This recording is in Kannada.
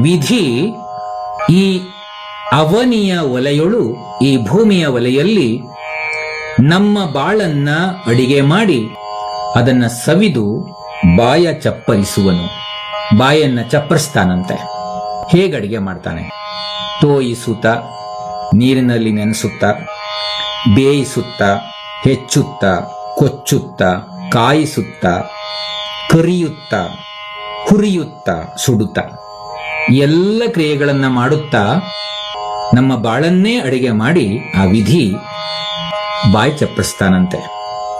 ವಿಧಿ ಈ ಅವನಿಯ ಒಲೆಯೊಳು ಈ ಭೂಮಿಯ ಒಲೆಯಲ್ಲಿ ನಮ್ಮ ಬಾಳನ್ನ ಅಡಿಗೆ ಮಾಡಿ ಅದನ್ನ ಸವಿದು ಬಾಯ ಚಪ್ಪರಿಸುವನು ಬಾಯನ್ನ ಚಪ್ಪರಿಸ್ತಾನಂತೆ ಹೇಗೆ ಅಡಿಗೆ ಮಾಡ್ತಾನೆ ತೋಯಿಸುತ್ತ ನೀರಿನಲ್ಲಿ ನೆನೆಸುತ್ತ ಬೇಯಿಸುತ್ತ ಹೆಚ್ಚುತ್ತ ಕೊಚ್ಚುತ್ತ ಕಾಯಿಸುತ್ತ ಕರಿಯುತ್ತ ಹುರಿಯುತ್ತ ಸುಡುತ್ತ ಎಲ್ಲ ಕ್ರಿಯೆಗಳನ್ನ ಮಾಡುತ್ತಾ ನಮ್ಮ ಬಾಳನ್ನೇ ಅಡಿಗೆ ಮಾಡಿ ಆ ವಿಧಿ ಬಾಯಿ ಚಪ್ಪರಿಸ್ತಾನಂತೆ